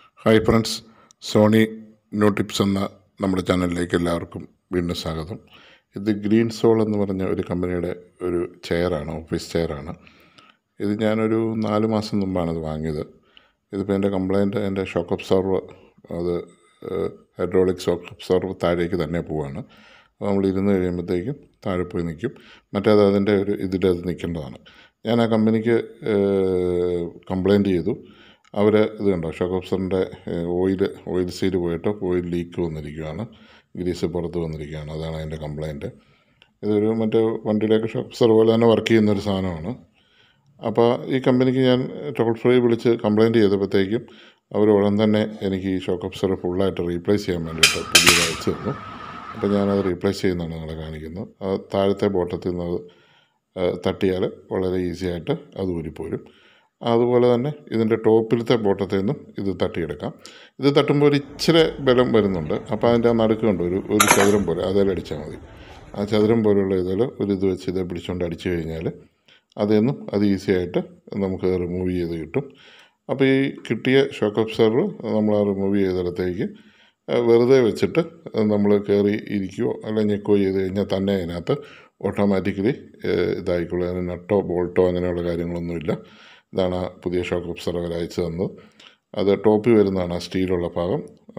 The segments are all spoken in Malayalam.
hi friends Soni new tips എന്ന നമ്മുടെ ചാനലിലേക്ക് എല്ലാവർക്കും വീണ്ടും സ്വാഗതം ഇത് ഗ്രീൻ സോൾ എന്ന് പറഞ്ഞ ഒരു കമ്പനിയുടെ ഒരു ചെയറാണ് ഓഫീസ് ചെയറാണ് ഇത് ഞാനൊരു നാല് മാസം മുമ്പാണ് ഇത് വാങ്ങിയത് ഇതിപ്പോൾ എൻ്റെ കംപ്ലയിൻറ്റ് എൻ്റെ ഷോക്ക് അബ്സോർവർ അത് ഹൈഡ്രോളിക് ഷോക്ക് അബ്സോർവർ താഴേക്ക് തന്നെ പോവാണ് അപ്പോൾ നമ്മൾ ഇരുന്ന് കഴിയുമ്പോഴത്തേക്കും താഴെ പോയി നിൽക്കും മറ്റേത് അതിൻ്റെ ഒരു ഇതിലത് നിൽക്കേണ്ടതാണ് ഞാൻ ആ കമ്പനിക്ക് കംപ്ലയിൻറ്റ് ചെയ്തു അവർ ഇത് കണ്ടോ ഷോക്ക് ഓപ്സറിൻ്റെ ഓയിൽ ഓയിൽ സീൽ പോയിട്ട് ഓയിൽ ലീക്ക് വന്നിരിക്കുകയാണ് ഗ്രീസ് പുറത്ത് വന്നിരിക്കുകയാണ് അതാണ് അതിൻ്റെ കംപ്ലയിൻറ്റ് ഇതൊരു മറ്റേ വണ്ടിയുടെയൊക്കെ ഷോക്ക് ഓപ്സർ പോലെ തന്നെ വർക്ക് ചെയ്യുന്നൊരു സാധനമാണ് അപ്പോൾ ഈ കമ്പനിക്ക് ഞാൻ ടോൾ ഫ്രീ വിളിച്ച് കംപ്ലയിൻറ്റ് ചെയ്തപ്പോഴത്തേക്കും അവർ ഉടൻ തന്നെ എനിക്ക് ഈ ഷോക്ക് ഓപ്സർ ഫുള്ളായിട്ട് റീപ്ലേസ് ചെയ്യാൻ വേണ്ടിയിട്ട് പുതിയത് അയച്ചു തന്നു അപ്പോൾ ഞാനത് റീപ്ലേസ് ചെയ്യുന്നതാണ് നിങ്ങളെ കാണിക്കുന്നത് ആ താഴത്തെ ബോട്ടത്തിൽ നിന്ന് അത് തട്ടിയാൽ വളരെ ഈസി ആയിട്ട് അത് ഊരിപ്പോരും അതുപോലെ തന്നെ ഇതിൻ്റെ ടോപ്പിലത്തെ ബോട്ടത്തിൽ നിന്നും ഇത് തട്ടിയെടുക്കാം ഇത് തട്ടുമ്പോൾ ഒരു ഇച്ചിരി ബലം വരുന്നുണ്ട് അപ്പോൾ അതിൻ്റെ ആ നടുക്ക് കണ്ടു ഒരു ഒരു ചതുരം പോലെ അതിൽ അടിച്ചാൽ മതി ആ ചതുരം പോലെയുള്ള ഇതിൽ ഒരു ഇത് വെച്ച് ഇത് പിടിച്ചുകൊണ്ട് അടിച്ചു കഴിഞ്ഞാൽ അതിൽ നിന്നും അത് ഈസി ആയിട്ട് നമുക്ക് റിമൂവ് ചെയ്ത് കിട്ടും അപ്പോൾ ഈ കിട്ടിയ ഷോക്ക് ഒബ്സർവർ നമ്മൾ ആ റിമൂവ് ചെയ്തിടത്തേക്ക് വെറുതെ വെച്ചിട്ട് നമ്മൾ കയറി ഇരിക്കുകയോ അല്ലെങ്കിൽ ഞെക്കുകയോ ചെയ്ത് കഴിഞ്ഞാൽ തന്നെ അതിനകത്ത് ഓട്ടോമാറ്റിക്കലി ഇതായിക്കോളും അതിന് നട്ടോ ബോൾട്ടോ അങ്ങനെയുള്ള കാര്യങ്ങളൊന്നുമില്ല ഇതാണ് ആ പുതിയ ഷോക്ക് ഒബ്സർവർ അയച്ചു തന്നത് അത് ടോപ്പിൽ വരുന്നതാണ് ആ സ്റ്റീലുള്ള ഭാഗം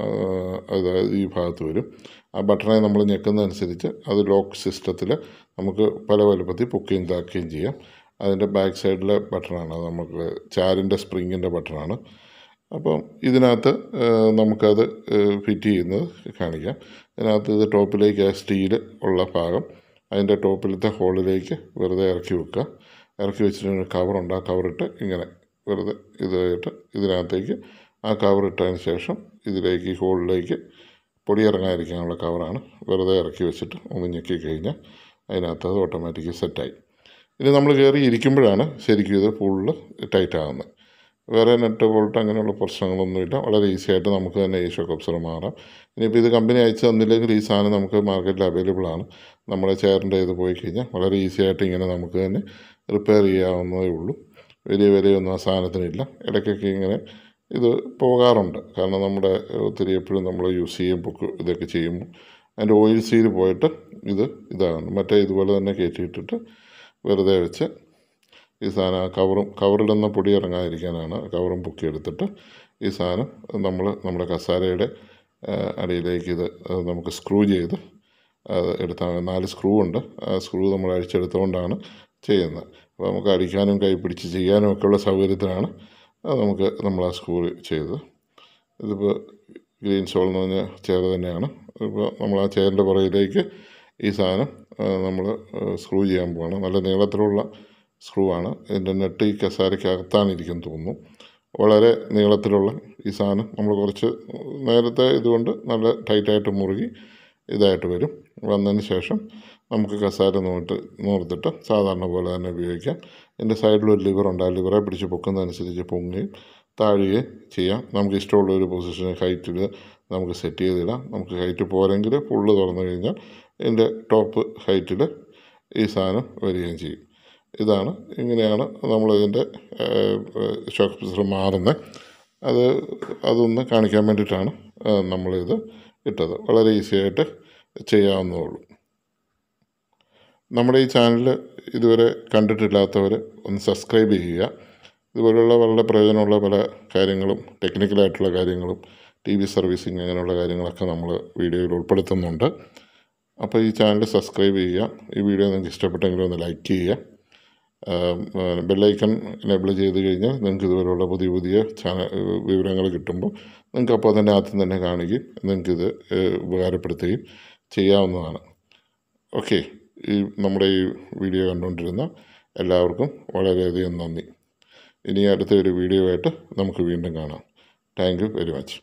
അത് ഈ ഭാഗത്ത് വരും ആ ബട്ടണെ നമ്മൾ ഞെക്കുന്നതനുസരിച്ച് അത് ലോക്ക് സിസ്റ്റത്തിൽ നമുക്ക് പല വലുപ്പത്തിൽ പൊക്കുകയും താക്കുകയും ചെയ്യാം അതിൻ്റെ ബാക്ക് സൈഡിലെ ബട്ടണാണ് അത് നമുക്ക് ചാരിൻ്റെ സ്പ്രിങ്ങിൻ്റെ ബട്ടണാണ് അപ്പം ഇതിനകത്ത് നമുക്കത് ഫിറ്റ് ചെയ്യുന്നത് കാണിക്കാം ഇതിനകത്ത് ഇത് ടോപ്പിലേക്ക് ആ സ്റ്റീൽ ഉള്ള ഭാഗം അതിൻ്റെ ടോപ്പിലത്തെ ഹോളിലേക്ക് വെറുതെ ഇറക്കി വെക്കുക ഇറക്കി വെച്ചിട്ട് കവറുണ്ട് ആ കവറിട്ട് ഇങ്ങനെ വെറുതെ ഇതായിട്ട് ഇതിനകത്തേക്ക് ആ കവറിട്ടതിന് ശേഷം ഇതിലേക്ക് ഈ ഹോളിലേക്ക് പൊടി ഇറങ്ങാതിരിക്കാനുള്ള കവറാണ് വെറുതെ ഇറക്കി വെച്ചിട്ട് ഒന്ന് ഞെക്കി കഴിഞ്ഞാൽ അതിനകത്ത് അത് ഓട്ടോമാറ്റിക് സെറ്റായി ഇനി നമ്മൾ കയറി ഇരിക്കുമ്പോഴാണ് ശരിക്കും ഇത് ഫുള്ള് ടൈറ്റ് ആകുന്നത് വേറെ നെറ്റ് ബോൾട്ട് അങ്ങനെയുള്ള പ്രശ്നങ്ങളൊന്നുമില്ല വളരെ ഈസി ആയിട്ട് നമുക്ക് തന്നെ ഈ ഷോക്ക് ഒബ്സർ മാറാം ഇനിയിപ്പോൾ ഇത് കമ്പനി അയച്ചു തന്നില്ലെങ്കിൽ ഈ സാധനം നമുക്ക് മാർക്കറ്റിൽ അവൈലബിൾ ആണ് നമ്മുടെ ചെയറിൻ്റെ ഇത് പോയി കഴിഞ്ഞാൽ വളരെ ഈസി ആയിട്ട് ഇങ്ങനെ നമുക്ക് തന്നെ റിപ്പയർ ചെയ്യാവുന്നതേ ഉള്ളൂ വലിയ വിലയൊന്നും ആ സാധനത്തിനില്ല ഇടയ്ക്കൊക്കെ ഇങ്ങനെ ഇത് പോകാറുണ്ട് കാരണം നമ്മുടെ ഒത്തിരി എപ്പോഴും നമ്മൾ യൂസ് ചെയ്യും ബുക്ക് ഇതൊക്കെ ചെയ്യുമ്പോൾ അതിൻ്റെ ഓയിൽ സീൽ പോയിട്ട് ഇത് ഇതാകുന്നു മറ്റേ ഇതുപോലെ തന്നെ കയറ്റിയിട്ടിട്ട് വെറുതെ വെച്ച് ഈ സാധനം കവറും കവറിടുന്ന പൊടി ഇറങ്ങാതിരിക്കാനാണ് കവറും പൊക്കി എടുത്തിട്ട് ഈ സാധനം നമ്മൾ നമ്മുടെ കസാരയുടെ അടിയിലേക്ക് ഇത് നമുക്ക് സ്ക്രൂ ചെയ്ത് അത് എടുത്താൽ നാല് സ്ക്രൂ ഉണ്ട് ആ സ്ക്രൂ നമ്മൾ അഴിച്ചെടുത്തുകൊണ്ടാണ് ചെയ്യുന്നത് അപ്പോൾ നമുക്ക് അടിക്കാനും കൈ പിടിച്ച് ചെയ്യാനും ഒക്കെയുള്ള സൗകര്യത്തിനാണ് നമുക്ക് നമ്മൾ ആ സ്ക്രൂ ചെയ്തത് ഇതിപ്പോൾ ഗ്രീൻ സോൾ എന്ന് പറഞ്ഞ ചെയർ തന്നെയാണ് ഇപ്പോൾ നമ്മൾ ആ ചെയറിൻ്റെ പുറകിലേക്ക് ഈ സാധനം നമ്മൾ സ്ക്രൂ ചെയ്യാൻ പോവാണ് നല്ല നീളത്തിലുള്ള സ്ക്രൂ ആണ് ഇതിൻ്റെ നെട്ട് ഈ കസാരയ്ക്കകത്താണ് ഇരിക്കുന്നത് തോന്നുന്നു വളരെ നീളത്തിലുള്ള ഈ സാധനം നമ്മൾ കുറച്ച് നേരത്തെ ഇതുകൊണ്ട് നല്ല ടൈറ്റായിട്ട് മുറുകി ഇതായിട്ട് വരും വന്നതിന് ശേഷം നമുക്ക് കസാര നോട്ട് നോർത്തിട്ട് സാധാരണ പോലെ തന്നെ ഉപയോഗിക്കാം എൻ്റെ സൈഡിലൊരു ലിവറുണ്ട് ആ ലിവറെ പിടിച്ച് പൊക്കുന്നതനുസരിച്ച് പൊങ്ങുകയും താഴുകയും ചെയ്യാം നമുക്ക് ഇഷ്ടമുള്ള ഒരു പൊസിഷൻ ഹൈറ്റിൽ നമുക്ക് സെറ്റ് ചെയ്തിടാം നമുക്ക് ഹൈറ്റ് പോരെങ്കിൽ ഫുള്ള് തുറന്നു കഴിഞ്ഞാൽ ഇതിൻ്റെ ടോപ്പ് ഹൈറ്റിൽ ഈ സാധനം വരികയും ചെയ്യും ഇതാണ് ഇങ്ങനെയാണ് നമ്മളിതിൻ്റെ ഷോക്ക് പിസർ മാറുന്നത് അത് അതൊന്ന് കാണിക്കാൻ വേണ്ടിയിട്ടാണ് നമ്മളിത് ഇട്ടത് വളരെ ഈസി ആയിട്ട് ചെയ്യാവുന്നതേ ഉള്ളൂ നമ്മുടെ ഈ ചാനൽ ഇതുവരെ കണ്ടിട്ടില്ലാത്തവർ ഒന്ന് സബ്സ്ക്രൈബ് ചെയ്യുക ഇതുപോലുള്ള വളരെ പ്രയോജനമുള്ള പല കാര്യങ്ങളും ടെക്നിക്കലായിട്ടുള്ള കാര്യങ്ങളും ടി വി സർവീസിങ് അങ്ങനെയുള്ള കാര്യങ്ങളൊക്കെ നമ്മൾ വീഡിയോയിൽ ഉൾപ്പെടുത്തുന്നുണ്ട് അപ്പോൾ ഈ ചാനൽ സബ്സ്ക്രൈബ് ചെയ്യുക ഈ വീഡിയോ നിങ്ങൾക്ക് ഇഷ്ടപ്പെട്ടെങ്കിൽ ഒന്ന് ലൈക്ക് ചെയ്യുക ബെല്ലൈക്കൺ എനേബിൾ ചെയ്ത് കഴിഞ്ഞാൽ നിങ്ങൾക്ക് ഇതുപോലുള്ള പുതിയ പുതിയ ചാനൽ വിവരങ്ങൾ കിട്ടുമ്പോൾ നിങ്ങൾക്ക് അപ്പോൾ തന്നെ ആദ്യം തന്നെ കാണുകയും നിങ്ങൾക്കിത് ഉപകാരപ്പെടുത്തുകയും ചെയ്യാവുന്നതാണ് ഓക്കെ ഈ നമ്മുടെ ഈ വീഡിയോ കണ്ടുകൊണ്ടിരുന്ന എല്ലാവർക്കും വളരെയധികം നന്ദി ഇനി അടുത്ത ഒരു വീഡിയോ ആയിട്ട് നമുക്ക് വീണ്ടും കാണാം താങ്ക് യു വെരി മച്ച്